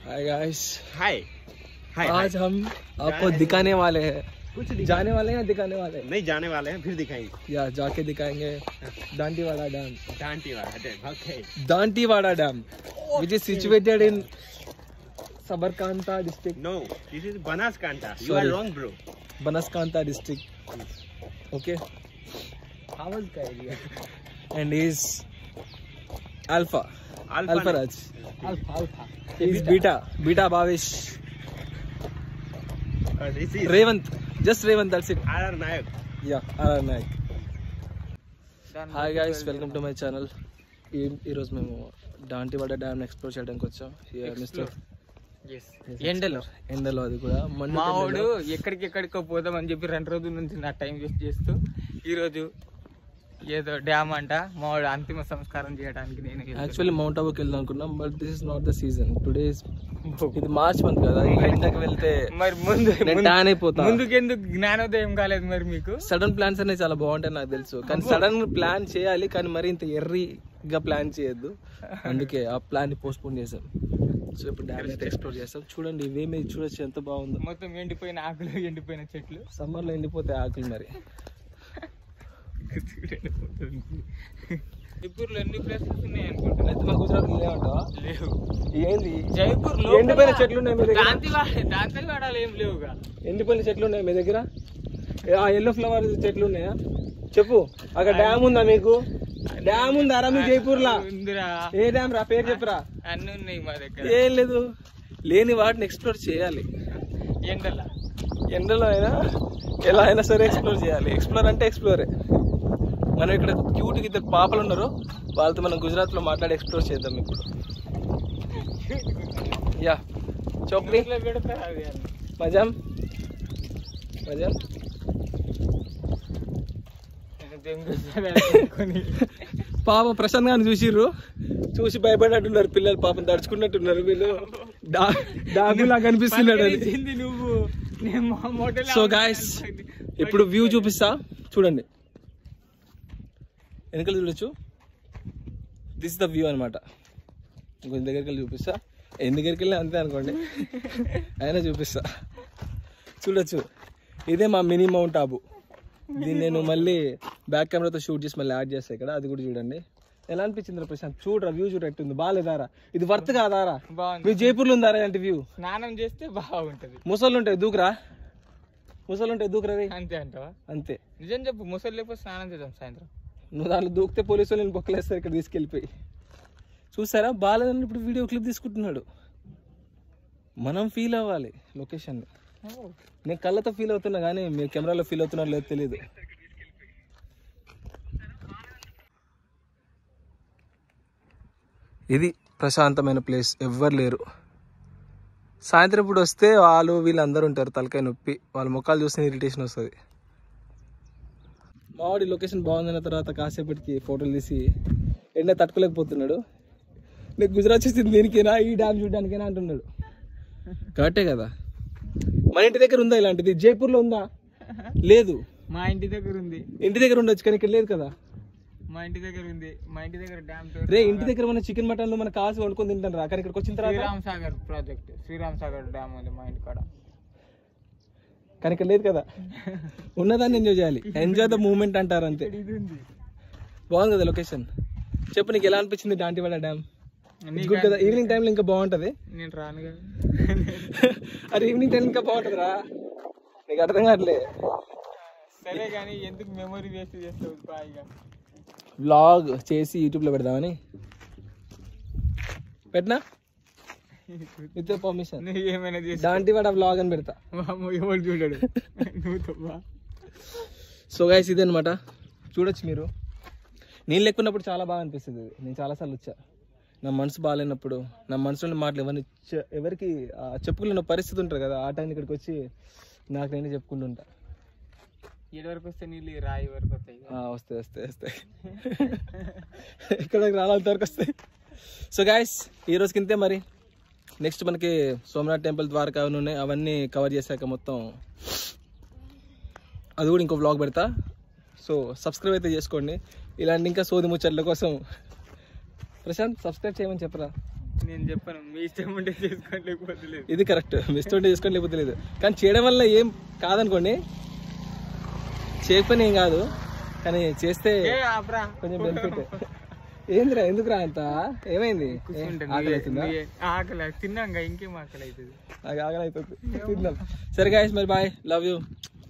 Hi guys hi हाय आज हम आपको दिखाने वाले हैं कुछ जाने वाले हैं या दिखाने वाले हैं नहीं जाने वाले हैं फिर दिखाएंगे या जाके दिखाएंगे दांटीवाड़ा dam Dantiwala dam okay Dantiwada dam which is situated in Sabarkanta district, no this is Banaskantha you Sorry. Are wrong bro Banaskanta district. Okay, how was का area and he's Alpha. Alpha Raj. Alpha Alpha He's Beta. Beta Bhavish. This is Revant. Just Revant. That's it. R R Nayak yeah R Nayak hi guys welcome to my channel ఈ ఈరోజు మేము దాంటివాడ dam explore చేయడానికి వచ్చాం mister ఎండలో ఎండలో అది కూడా మండు మా వాడు టెండలో. ఎక్కడికి ఎక్కడికో పోదామని చెప్పి రెండు రోజుల నుంచి నా టైం వేస్ట్ చేస్తూ ఈ రోజు ఏదో డ్యామ్ అంట మా వాడు అంతిమ సంస్కారం చేయడానికి నేను వెళ్తున్నా. యాక్చువల్లీ మౌంట్ అబుకి వెళ్దాం అనుకున్నాం but this is not the season today ఇది మార్చ్ మంత్ కదా ఇంకా ఎండకి వెళ్తే మరి ముందు నేను ముందు- ట్యాన్ అయిపోతా ముందుకెందుకు జ్ఞానోదయం కాలేదు మరి మీకు సడన్ ప్లాన్స్ అనేవి చాలా బాగుంటాయి నాకు తెలుసు కానీ సడన్ ప్లాన్ చేయాలి కానీ మరి ఇంత ఎర్రీగా ప్లాన్ చేయొద్దు అందుకే ఆ ప్లాన్ పోస్ట్ పోన్ చేసాం సో ఇప్పుడు డ్యామ్ అయితే ఎక్స్ప్లోర్ చేస్తాం చూడండి ఇవేమి చూడొచ్చు ఎంత బాగుందో మొత్తం ఎండిపోయిన ఆకులు ఎండిపోయిన చెట్లు సమ్మర్ లో ఎండిపోతే ఆకులు మరి జైపూర్ లో ఎన్ని ప్లేసెస్ ఉన్నాయి అనుకుంటా అయితే మా గుజరాత్ లేవంటావా లేవు ఏంది జైపూర్ ఎండిపోయిన చెట్లు ఉన్నాయి మీ దగ్గర దాంతో వాడాలి ఏం లేవుగా ఎండిపోయిన చెట్లు ఉన్నాయి మీ దగ్గర ఏ, ఆ ఎల్లో ఫ్లవర్ చెట్లు ఉన్నాయా చెప్పు అక్కడ డ్యామ్ ఉందా మీకు డ్యామ్ ఉందా రా మీ జైపూర్ లా ఉందిరా ఏ డ్యామ్ రా పేరు చెప్పురా అన్ని ఉన్నాయి మా దగ్గర ఏం లేదు లేని వాటిని ఎక్స్ప్లోర్ చేయాలి ఎండల ఎండలో అయినా ఎలా అయినా సరే ఎక్స్ప్లోర్ చేయాలి ఎక్స్ప్లోర్ అంటే ఎక్స్ప్లోరే మనం ఇక్కడ క్యూట్ ఇద్దరు పాపలు ఉన్నారు వాళ్ళతో మనం గుజరాత్ లో మాట్లాడి ఎక్స్ప్లోర్ చేద్దాం ఇప్పుడు యా చోక్రీ ఇట్లా పెడతారు అది అని. మజాం మజాం నేను దెంగేసాను అనుకొని. పాప ప్రశాంత్ గారిని చూసిర్రు చూసి భయపడినట్టున్నారు పిల్లలు పాపం తడుచుకున్నట్టున్నారు వీళ్ళు డా డాగులా కనిపిస్తున్నాడు అది పలకరించింది నువ్వు నేను మా మోటలో సో గాయస్ ఇప్పుడు వ్యూ చూపిస్తా చూడండి వెనకాల చూడొచ్చు దిస్ ద వ్యూ అనమాట కొంచెం దగ్గరికి వెళ్ళి చూపిస్తా ఎన్ని దగ్గరికి వెళ్ళి అంతే అనుకోండి అయినా చూపిస్తా చూడొచ్చు ఇదే మా మినీ మౌంట్ ఆబు దీన్ని నేను మళ్ళీ బ్యాక్ కెమెరాతో షూట్ చేసి మళ్ళీ యాడ్ చేస్తాను ఇక్కడ అది కూడా చూడండి ఎలా అనిపించింది ప్రశాంత్ చూడరా వ్యూ చూడ ఎట్టుంది బాగాలేదారా ఇది వర్త్ కాదారా బాగుంది మీ జైపూర్లో ఉందారా ఇలాంటి వ్యూ స్నానం చేస్తే బాగుంటది ముసళ్ళు ఉంటాయి దూకురా ముసళ్ళు ఉంటాయి దూకురా రే అంతే అంటావా అంతే నిజం చెప్పు ముసలి లేకపోతే స్నానం చేద్దాం సాయంత్రం నువ్వు దాంట్లో దూకితే పోలీసు వాళ్ళు నేను బొక్కలేస్తారు ఇక్కడ తీసుకెళ్ళిపోయి చూసారా బాగాలేదని ఇప్పుడు వీడియో క్లిప్ తీసుకుంటున్నాడు మనం ఫీల్ అవ్వాలి లొకేషన్ నేను కళ్ళతో ఫీల్ అవుతున్నా కానీ మీరు కెమెరాలో ఫీల్ అవుతున్నారు లేదో తెలియదు ఇది ప్రశాంతమైన ప్లేస్ ఎవ్వరు లేరు సాయంత్రం ఇప్పుడు వస్తే వాళ్ళు వీళ్ళందరూ ఉంటారు తలకాయ నొప్పి వాళ్ళ ముఖాలు చూస్తే ఇరిటేషన్ వస్తుంది మావాడి లొకేషన్ బాగుందన్న తర్వాత కాసేపటికి ఫోటోలు తీసి ఎండ తట్టుకోలేకపోతున్నాడు నీకు గుజరాత్ చేసింది దేనికైనా ఈ డ్యామ్ చూడడానికైనా అంటున్నాడు కరెక్టే కదా మన ఇంటి దగ్గర ఉందా ఇలాంటిది జైపూర్లో ఉందా లేదు మా ఇంటి దగ్గర ఉంది ఇంటి దగ్గర ఉండొచ్చు కానీ ఇక్కడ లేదు కదా మా ఇంటి దగ్గర ఉంది మా ఇంటి దగ్గర డ్యామ్ రే ఇంటి దగ్గర మన చికెన్ మటన్లు మనకు కావాల్సి వండుకొని తింటాను రా కానీ ఇక్కడికి వచ్చిన తర్వాత శ్రీరామ్ సాగర్ ప్రాజెక్ట్ శ్రీరామ్ సాగర్ డ్యామ్ ఉంది మా ఇంటి కాడ కానీ ఇక్కడ లేదు కదా ఉన్నదాన్ని ఎంజాయ్ చేయాలి ఎంజాయ్ ద మూమెంట్ అంటారు అంతే ఇది ఉంది బాగుంది కదా లొకేషన్ చెప్పు నీకు ఎలా అనిపించింది దాంటివాడ డ్యామ్ గుడ్ కదా ఈవినింగ్ టైంలో ఇంకా బాగుంటది నేను రాను కదా అరే ఈవినింగ్ టైం ఇంకా బాగుంటుంది రా నీకు అర్థం కావట్లే సరే కానీ ఎందుకు మెమొరీ వేస్ట్ చేస్తావు బాగా వ్లాగ్ చేసి యూట్యూబ్లో పెడదామని పెట్టినా విత్ పర్మిషన్ నువ్వు ఏమైనా చేసి దాంటివాడ వ్లాగ్ అని పెడతా వామ్మో, ఎవరు చూడడు నువ్వు తప్ప సో గైస్ ఇదే అనమాట చూడొచ్చు మీరు నేను లేకున్నప్పుడు చాలా బాగా అనిపిస్తుంది ఇది. నేను చాలాసార్లు వచ్చా నా మనసు బాగాలేనప్పుడు నా మనసులోని మాటలు ఎవరిని చె- ఎవరికి ఆ, చెప్పుకోలేని పరిస్థితి ఉంటుంది కదా ఆ టైం ఇక్కడికి వచ్చి నాకు నేనే చెప్పుకుంటుంటా ఏడు వరకు వస్తే నీళ్ళు ఈ రాయి వరకు వస్తాయి ఆ, వస్తాయి వస్తాయి వస్తాయి ఇక్కడికి రానంత వరకు వస్తాయి సో గాయస్ ఈ రోజుకి ఇంతే మరి నెక్స్ట్ మనకి సోమనాథ్ టెంపుల్ ద్వారకా అవన్నీ ఉన్నాయి అవన్నీ కవర్ చేశాక మొత్తం అది కూడా ఇంకో వ్లాగ్ పెడతా సో సబ్స్క్రైబ్ అయితే చేసుకోండి ఇలాంటి ఇంకా సోది ముచ్చట్ల కోసం ప్రశాంత్ సబ్స్క్రైబ్ చేయమని చెప్పరా నేను చెప్పను మీ ఇష్టం ఉంటే చేసుకోండి లేకపోతే లేదు ఇది కరెక్ట్ మిస్టేక్ ఉంటే చేసుకోండి లేకపోతే లేదు కానీ చేయడం వల్ల ఏం కాదనుకోండి చేయకపోయినా ఏం కాదు కానీ చేస్తే ఏ ఆపరా కొంచెం బెనిఫిట్ ఏందిరా ఎందుకురా అంత ఏమైంది ఏ, కూర్చుంటే ఆకలి అవుతుందా నువ్వే- ఆకలి తిన్నాక ఇంకేం ఆకలి అవుతుంది నాకు ఆకలి అవుతుంది తిందాం సరే గాయస్ మరి బాయ్ లవ్ యూ